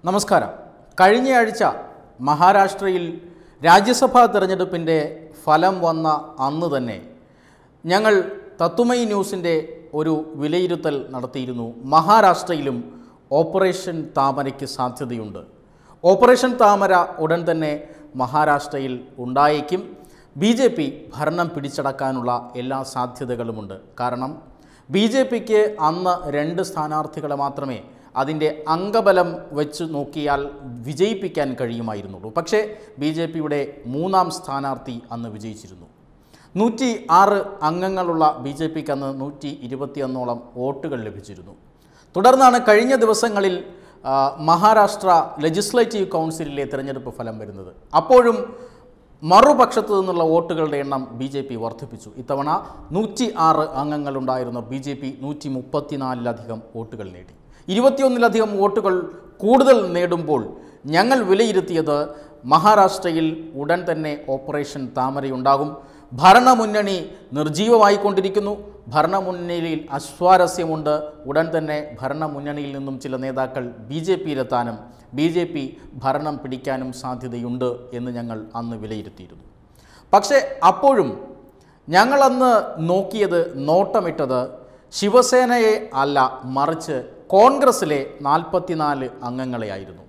നമസ്കാരം കഴിഞ്ഞയാഴ്ച മഹാരാഷ്ട്രയിൽ രാജ്യസഭാ തെരഞ്ഞെടുപ്പിൻ്റെ ഫലം വന്ന അന്ന് തന്നെ ഞങ്ങൾ തത്തുമൈ ന്യൂസിൻ്റെ ഒരു വിലയിരുത്തൽ നടത്തിയിരുന്നു മഹാരാഷ്ട്രയിലും ഓപ്പറേഷൻ താമരയ്ക്ക് സാധ്യതയുണ്ട് ഓപ്പറേഷൻ താമര ഉടൻ തന്നെ മഹാരാഷ്ട്രയിൽ ഉണ്ടായേക്കും ബി ജെ പി ഭരണം പിടിച്ചടക്കാനുള്ള എല്ലാ സാധ്യതകളുമുണ്ട് കാരണം ബി ജെ പിക്ക് അന്ന് രണ്ട് സ്ഥാനാർത്ഥികളെ മാത്രമേ അതിൻ്റെ അംഗബലം വെച്ച് നോക്കിയാൽ വിജയിപ്പിക്കാൻ കഴിയുമായിരുന്നുള്ളൂ പക്ഷേ ബി ജെ പിയുടെ മൂന്നാം സ്ഥാനാർത്ഥി അന്ന് വിജയിച്ചിരുന്നു നൂറ്റി ആറ് അംഗങ്ങളുള്ള ബി ജെ പിക്ക് അന്ന് നൂറ്റി ഇരുപത്തിയൊന്നോളം വോട്ടുകൾ ലഭിച്ചിരുന്നു തുടർന്നാണ് കഴിഞ്ഞ ദിവസങ്ങളിൽ ആ, മഹാരാഷ്ട്ര ലെജിസ്ലേറ്റീവ് കൗൺസിലിലെ തിരഞ്ഞെടുപ്പ് ഫലം വരുന്നത് അപ്പോഴും മറുപക്ഷത്തു നിന്നുള്ള വോട്ടുകളുടെ എണ്ണം ബി ജെ പി വർദ്ധിപ്പിച്ചു ഇത്തവണ നൂറ്റി ആറ് അംഗങ്ങളുണ്ടായിരുന്ന ബി ജെ പി നൂറ്റി മുപ്പത്തിനാലിലധികം വോട്ടുകൾ നേടി ഇരുപത്തിയൊന്നിലധികം വോട്ടുകൾ കൂടുതൽ നേടുമ്പോൾ ഞങ്ങൾ വിലയിരുത്തിയത് മഹാരാഷ്ട്രയിൽ ഉടൻ തന്നെ ഓപ്പറേഷൻ താമരയുണ്ടാകും ഭരണമുന്നണി നിർജീവമായിക്കൊണ്ടിരിക്കുന്നു ഭരണമുന്നണിയിൽ അസ്വാരസ്യമുണ്ട് ഉടൻ തന്നെ ഭരണമുന്നണിയിൽ നിന്നും ചില നേതാക്കൾ ബി ജെ പിയിലെത്താനും ബി ജെ പി ഭരണം പിടിക്കാനും സാധ്യതയുണ്ട് എന്ന് ഞങ്ങൾ അന്ന് വിലയിരുത്തിയിരുന്നു പക്ഷേ അപ്പോഴും ഞങ്ങളന്ന് നോക്കിയത് നോട്ടമിട്ടത് ശിവസേനയെ അല്ല മറിച്ച് കോൺഗ്രസിലെ നാൽപ്പത്തിനാല് അംഗങ്ങളെയായിരുന്നു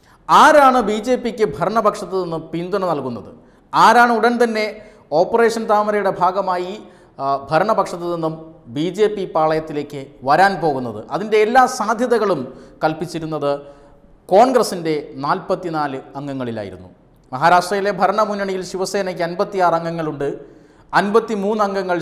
ആരാണ് ബി ജെ പിക്ക് ഭരണപക്ഷത്ത് നിന്ന് പിന്തുണ നൽകുന്നത് ആരാണ് ഉടൻ തന്നെ ഓപ്പറേഷൻ താമരയുടെ ഭാഗമായി ആ, ഭരണപക്ഷത്ത് നിന്നും ബി ജെ പി പാളയത്തിലേക്ക് വരാൻ പോകുന്നത് അതിൻ്റെ എല്ലാ സാധ്യതകളും കൽപ്പിച്ചിരുന്നത് കോൺഗ്രസിൻ്റെ നാൽപ്പത്തിനാല് അംഗങ്ങളിലായിരുന്നു മഹാരാഷ്ട്രയിലെ ഭരണമുന്നണിയിൽ ശിവസേനയ്ക്ക് അൻപത്തിയാറ് അംഗങ്ങളുണ്ട് അൻപത്തി മൂന്ന് അംഗങ്ങൾ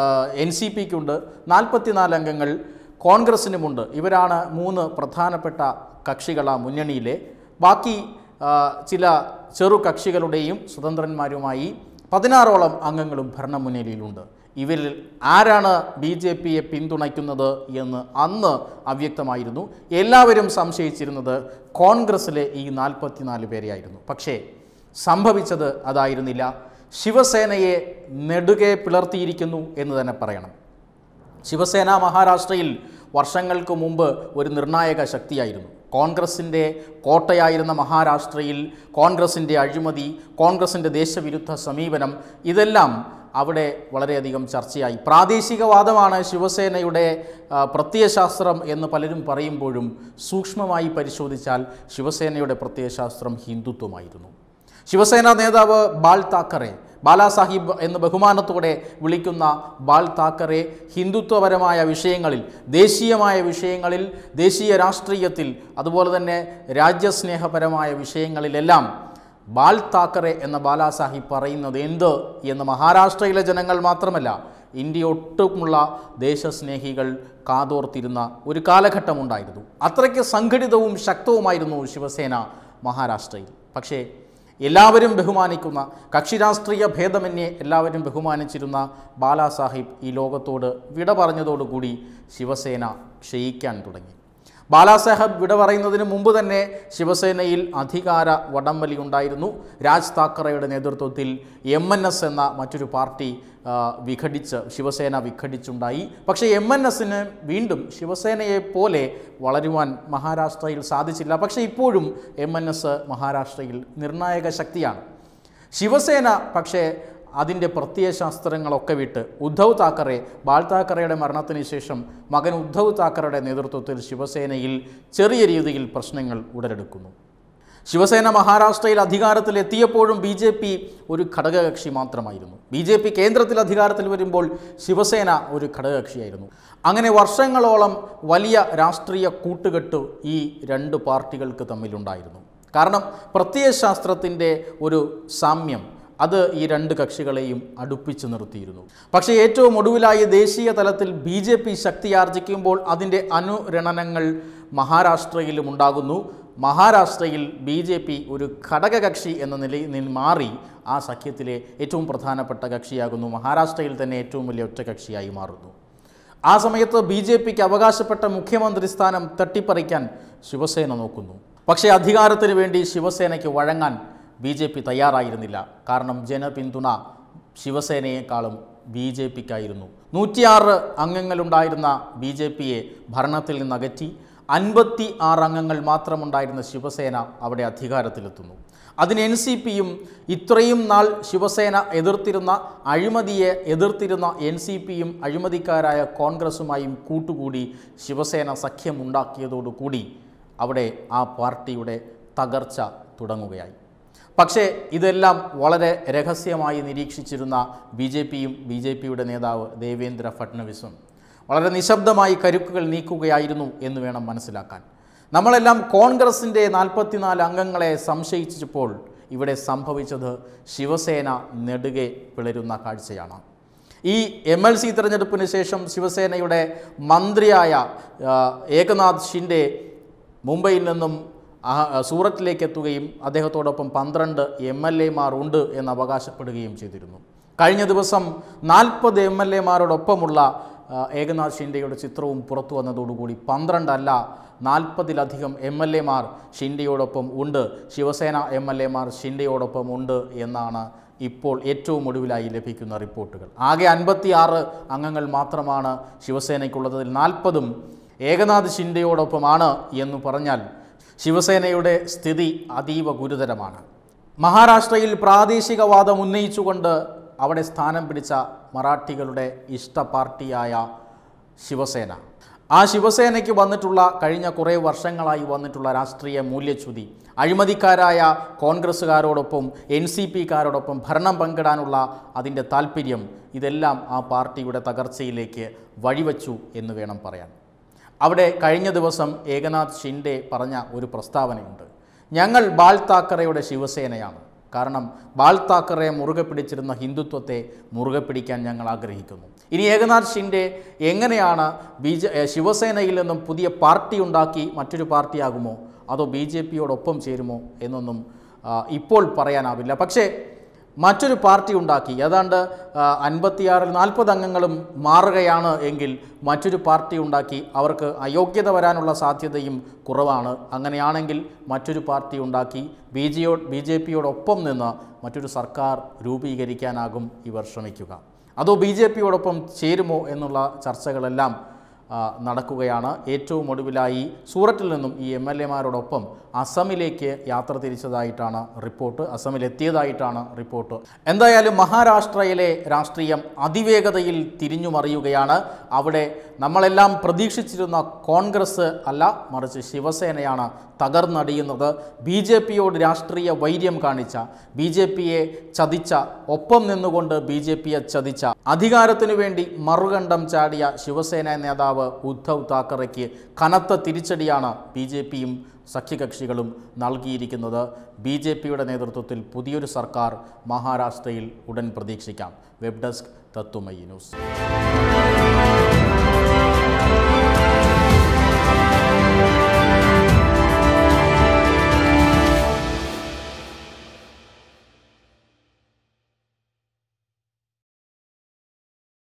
എൻ സി പിക്കുണ്ട് നാൽപ്പത്തിനാല് അംഗങ്ങൾ കോൺഗ്രസിനുമുണ്ട് ഇവരാണ് മൂന്ന് പ്രധാനപ്പെട്ട കക്ഷികൾ ആ മുന്നണിയിലെ ബാക്കി ആ, ചില ചെറു കക്ഷികളുടെയും സ്വതന്ത്രന്മാരുമായി പതിനാറോളം അംഗങ്ങളും ഭരണമുന്നണിയിലുണ്ട് ഇവരിൽ ആരാണ് ബി ജെ പിയെ പിന്തുണയ്ക്കുന്നത് എന്ന് അന്ന് അവ്യക്തമായിരുന്നു എല്ലാവരും സംശയിച്ചിരുന്നത് കോൺഗ്രസ്സിലെ ഈ നാൽപ്പത്തിനാല് പേരെയായിരുന്നു പക്ഷേ സംഭവിച്ചത് അതായിരുന്നില്ല ശിവസേനയെ നെടുകെ പിളർത്തിയിരിക്കുന്നു എന്ന് തന്നെ പറയണം ശിവസേന മഹാരാഷ്ട്രയിൽ വർഷങ്ങൾക്ക് മുമ്പ് ഒരു നിർണായക ശക്തിയായിരുന്നു കോൺഗ്രസിൻ്റെ കോട്ടയായിരുന്ന മഹാരാഷ്ട്രയിൽ കോൺഗ്രസിൻ്റെ അഴിമതി കോൺഗ്രസിൻ്റെ ദേശവിരുദ്ധ സമീപനം ഇതെല്ലാം അവിടെ വളരെയധികം ചർച്ചയായി പ്രാദേശികവാദമാണ് ശിവസേനയുടെ ആ, പ്രത്യയശാസ്ത്രം എന്ന് പലരും പറയുമ്പോഴും സൂക്ഷ്മമായി പരിശോധിച്ചാൽ ശിവസേനയുടെ പ്രത്യയശാസ്ത്രം ഹിന്ദുത്വമായിരുന്നു ശിവസേന നേതാവ് ബാൽ താക്കറെ ബാലാസാഹിബ് എന്ന് ബഹുമാനത്തോടെ വിളിക്കുന്ന ബാൽ താക്കറെ ഹിന്ദുത്വപരമായ വിഷയങ്ങളിൽ ദേശീയമായ വിഷയങ്ങളിൽ ദേശീയ രാഷ്ട്രീയത്തിൽ അതുപോലെ തന്നെ രാജ്യസ്നേഹപരമായ വിഷയങ്ങളിലെല്ലാം ബാൽ താക്കറെ എന്ന ബാലാസാഹിബ് പറയുന്നത് എന്ത് എന്ന് മഹാരാഷ്ട്രയിലെ ജനങ്ങൾ മാത്രമല്ല ഇന്ത്യ ഒട്ടുമുള്ള ദേശസ്നേഹികൾ കാതോർത്തിരുന്ന ഒരു കാലഘട്ടമുണ്ടായിരുന്നു അത്രയ്ക്ക് സംഘടിതവും ശക്തവുമായിരുന്നു ശിവസേന മഹാരാഷ്ട്രയിൽ പക്ഷേ എല്ലാവരും ബഹുമാനിക്കുന്ന കക്ഷി രാഷ്ട്രീയ ഭേദമന്യേ എല്ലാവരും ബഹുമാനിച്ചിരുന്ന ബാലാസാഹിബ് ഈ ലോകത്തോട് വിട പറഞ്ഞതോടുകൂടി ശിവസേന ക്ഷയിക്കാൻ തുടങ്ങി ബാലാസാഹബ് വിട പറയുന്നതിന് മുമ്പ് തന്നെ ശിവസേനയിൽ അധികാര വടംവലി ഉണ്ടായിരുന്നു രാജ് താക്കറയുടെ നേതൃത്വത്തിൽ എം എൻ എസ് എന്ന മറ്റൊരു പാർട്ടി ആ, വിഘടിച്ച് ശിവസേന വിഘടിച്ചുണ്ടായി പക്ഷേ എം എൻ എസിന് വീണ്ടും ശിവസേനയെ പോലെ വളരുവാൻ മഹാരാഷ്ട്രയിൽ സാധിച്ചില്ല പക്ഷേ ഇപ്പോഴും എം എൻ എസ് മഹാരാഷ്ട്രയിൽ നിർണായക ശക്തിയാണ് ശിവസേന പക്ഷേ അതിൻ്റെ പ്രത്യയശാസ്ത്രങ്ങളൊക്കെ വിട്ട് ഉദ്ധവ് താക്കറെ ബാൽ താക്കറയുടെ മരണത്തിന് ശേഷം മകൻ ഉദ്ധവ് താക്കറയുടെ നേതൃത്വത്തിൽ ശിവസേനയിൽ ചെറിയ രീതിയിൽ പ്രശ്നങ്ങൾ ഉടലെടുക്കുന്നു ശിവസേന മഹാരാഷ്ട്രയിൽ അധികാരത്തിൽ എത്തിയപ്പോഴും ബി ജെ പി ഒരു ഘടകകക്ഷി മാത്രമായിരുന്നു ബി ജെ പി കേന്ദ്രത്തിൽ അധികാരത്തിൽ വരുമ്പോൾ ശിവസേന ഒരു ഘടകകക്ഷിയായിരുന്നു അങ്ങനെ വർഷങ്ങളോളം വലിയ രാഷ്ട്രീയ കൂട്ടുകെട്ട് ഈ രണ്ട് പാർട്ടികൾക്ക് തമ്മിലുണ്ടായിരുന്നു കാരണം പ്രത്യയശാസ്ത്രത്തിൻ്റെ ഒരു സാമ്യം അത് ഈ രണ്ട് കക്ഷികളെയും അടുപ്പിച്ച് നിർത്തിയിരുന്നു പക്ഷേ ഏറ്റവും ഒടുവിലായി ദേശീയ തലത്തിൽ ബി ജെ പി ശക്തിയാർജിക്കുമ്പോൾ അതിൻ്റെ അനുരണനങ്ങൾ മഹാരാഷ്ട്രയിലും ഉണ്ടാകുന്നു മഹാരാഷ്ട്രയിൽ ബി ജെ പി ഒരു ഘടകകക്ഷി എന്ന നിലയിൽ നിന്ന് മാറി ആ സഖ്യത്തിലെ ഏറ്റവും പ്രധാനപ്പെട്ട കക്ഷിയാകുന്നു മഹാരാഷ്ട്രയിൽ തന്നെ ഏറ്റവും വലിയ ഒറ്റകക്ഷിയായി മാറുന്നു ആ സമയത്ത് ബി ജെ പിക്ക് അവകാശപ്പെട്ട മുഖ്യമന്ത്രി സ്ഥാനം തട്ടിപ്പറിക്കാൻ ശിവസേന നോക്കുന്നു പക്ഷേ അധികാരത്തിന് വേണ്ടി ശിവസേനയ്ക്ക് വഴങ്ങാൻ ബി ജെ പി തയ്യാറായിരുന്നില്ല കാരണം ജനപിന്തുണ ശിവസേനയെക്കാളും ബി ജെ പിക്കായിരുന്നു നൂറ്റിയാറ് അംഗങ്ങളുണ്ടായിരുന്ന ബി ജെ പിയെ ഭരണത്തിൽ നിന്ന് അകറ്റി അൻപത്തി ആറ് അംഗങ്ങൾ മാത്രമുണ്ടായിരുന്ന ശിവസേന അവിടെ അധികാരത്തിലെത്തുന്നു അതിന് എൻ സി പിയും ഇത്രയും നാൾ ശിവസേന എതിർത്തിരുന്ന അഴിമതിയെ എതിർത്തിരുന്ന എൻ സി പിയും അഴിമതിക്കാരായ കോൺഗ്രസുമായും കൂട്ടുകൂടി ശിവസേന സഖ്യമുണ്ടാക്കിയതോടുകൂടി അവിടെ ആ പാർട്ടിയുടെ തകർച്ച തുടങ്ങുകയായി പക്ഷേ ഇതെല്ലാം വളരെ രഹസ്യമായി നിരീക്ഷിച്ചിരുന്ന ബി ജെ പിയും ബി ജെ പിയുടെ നേതാവ് ദേവേന്ദ്ര ഫട്നവിസും വളരെ നിശബ്ദമായി കരുക്കുകൾ നീക്കുകയായിരുന്നു എന്ന് വേണം മനസ്സിലാക്കാൻ നമ്മളെല്ലാം കോൺഗ്രസിൻ്റെ നാൽപ്പത്തിനാല് അംഗങ്ങളെ സംശയിച്ചപ്പോൾ ഇവിടെ സംഭവിച്ചത് ശിവസേന നെടുകെ പിളരുന്ന കാഴ്ചയാണ് ഈ എം എൽ സി തിരഞ്ഞെടുപ്പിന് ശേഷം ശിവസേനയുടെ മന്ത്രിയായ ആ, ഏകനാഥ് ഷിൻഡെ മുംബൈയിൽ നിന്നും ആ- സൂറത്തിലേക്ക് എത്തുകയും അദ്ദേഹത്തോടൊപ്പം പന്ത്രണ്ട് എം എൽ എമാർ ഉണ്ട് എന്ന് അവകാശപ്പെടുകയും ചെയ്തിരുന്നു കഴിഞ്ഞ ദിവസം നാൽപ്പത് എം എൽ എമാരോടൊപ്പമുള്ള ആ, ഏകനാഥ് ഷിൻഡെയുടെ ചിത്രവും പുറത്തു വന്നതോടുകൂടി പന്ത്രണ്ടല്ല നാൽപ്പതിലധികം എം എൽ എമാർ ഷിൻഡെയോടൊപ്പം ഉണ്ട് ശിവസേന എം എൽ എമാർ ഷിൻഡെയോടൊപ്പം ഉണ്ട് എന്നാണ് ഇപ്പോൾ ഏറ്റവും ഒടുവിലായി ലഭിക്കുന്ന റിപ്പോർട്ടുകൾ ആകെ അൻപത്തിയാറ് അംഗങ്ങൾ മാത്രമാണ് ശിവസേനയ്ക്കുള്ളതിൽ നാൽപ്പതും ഏകനാഥ് ഷിൻഡെയോടൊപ്പമാണ് എന്ന് പറഞ്ഞാൽ ശിവസേനയുടെ സ്ഥിതി അതീവ ഗുരുതരമാണ് മഹാരാഷ്ട്രയിൽ പ്രാദേശികവാദം ഉന്നയിച്ചുകൊണ്ട് അവിടെ സ്ഥാനം പിടിച്ച മറാഠികളുടെ ഇഷ്ട പാർട്ടിയായ ശിവസേന ആ ശിവസേനയ്ക്ക് വന്നിട്ടുള്ള കഴിഞ്ഞ കുറേ വർഷങ്ങളായി വന്നിട്ടുള്ള രാഷ്ട്രീയ മൂല്യച്യുതി അഴിമതിക്കാരായ കോൺഗ്രസ്സുകാരോടൊപ്പം എൻ സി പിക്കാരോടൊപ്പം ഭരണം പങ്കിടാനുള്ള അതിൻ്റെ താല്പര്യം ഇതെല്ലാം ആ പാർട്ടിയുടെ തകർച്ചയിലേക്ക് വഴിവച്ചു എന്ന് വേണം പറയാൻ അവിടെ കഴിഞ്ഞ ദിവസം ഏകനാഥ് ഷിൻഡെ പറഞ്ഞ ഒരു പ്രസ്താവനയുണ്ട് ഞങ്ങൾ ബാൽ താക്കറയുടെ ശിവസേനയാണ് കാരണം ബാൽ താക്കറെ മുറുകെ പിടിച്ചിരുന്ന ഹിന്ദുത്വത്തെ മുറുകെ പിടിക്കാൻ ഞങ്ങൾ ആഗ്രഹിക്കുന്നു ഇനി ഏകനാഥ് ഷിൻഡെ എങ്ങനെയാണ് ബി ജെ ഏ, ശിവസേനയിൽ നിന്നും പുതിയ പാർട്ടി ഉണ്ടാക്കി മറ്റൊരു പാർട്ടിയാകുമോ അതോ ബി ജെ പിയോടൊപ്പം ചേരുമോ എന്നൊന്നും ആ, ഇപ്പോൾ പറയാനാവില്ല പക്ഷേ മറ്റൊരു പാർട്ടി ഉണ്ടാക്കി ഏതാണ്ട് ആ, അൻപത്തിയാറിൽ നാൽപ്പത് അംഗങ്ങളും മാറുകയാണ് എങ്കിൽ മറ്റൊരു പാർട്ടി ഉണ്ടാക്കി അവർക്ക് അയോഗ്യത വരാനുള്ള സാധ്യതയും കുറവാണ് അങ്ങനെയാണെങ്കിൽ മറ്റൊരു പാർട്ടി ഉണ്ടാക്കി ബി ജിയോ ബി ജെ പിയോടൊപ്പം നിന്ന് മറ്റൊരു സർക്കാർ രൂപീകരിക്കാനാകും ഇവർ ശ്രമിക്കുക അതോ ബി ജെ പിയോടൊപ്പം ചേരുമോ എന്നുള്ള ചർച്ചകളെല്ലാം ആ, നടക്കുകയാണ് ഏറ്റവും ഒടുവിലായി സൂററ്റിൽ നിന്നും ഈ എം എൽ എമാരോടൊപ്പം അസമിലേക്ക് യാത്ര തിരിച്ചതായിട്ടാണ് റിപ്പോർട്ട് അസമിലെത്തിയതായിട്ടാണ് റിപ്പോർട്ട് എന്തായാലും മഹാരാഷ്ട്രയിലെ രാഷ്ട്രീയം അതിവേഗതയിൽ തിരിഞ്ഞു മറിയുകയാണ് അവിടെ നമ്മളെല്ലാം പ്രതീക്ഷിച്ചിരുന്ന കോൺഗ്രസ് അല്ല മറിച്ച് ശിവസേനയാണ് തകർന്നടിയുന്നത് ബി ജെ പിയോട് രാഷ്ട്രീയ വൈര്യം കാണിച്ച ബി ജെ പിയെ ചതിച്ച ഒപ്പം നിന്നുകൊണ്ട് ബി ജെ പിയെ ചതിച്ച അധികാരത്തിനു വേണ്ടി മറുകണ്ഠം ചാടിയ ശിവസേന നേതാവ് ഉദ്ധവ് താക്കറയ്ക്ക് കനത്ത തിരിച്ചടിയാണ് ബി ജെ പിയും സഖ്യകക്ഷികളും നൽകിയിരിക്കുന്നത് ബി ജെ പിയുടെ നേതൃത്വത്തിൽ പുതിയൊരു സർക്കാർ മഹാരാഷ്ട്രയിൽ ഉടൻ പ്രതീക്ഷിക്കാം വെബ് ഡെസ്ക് തത്തുമയി ന്യൂസ്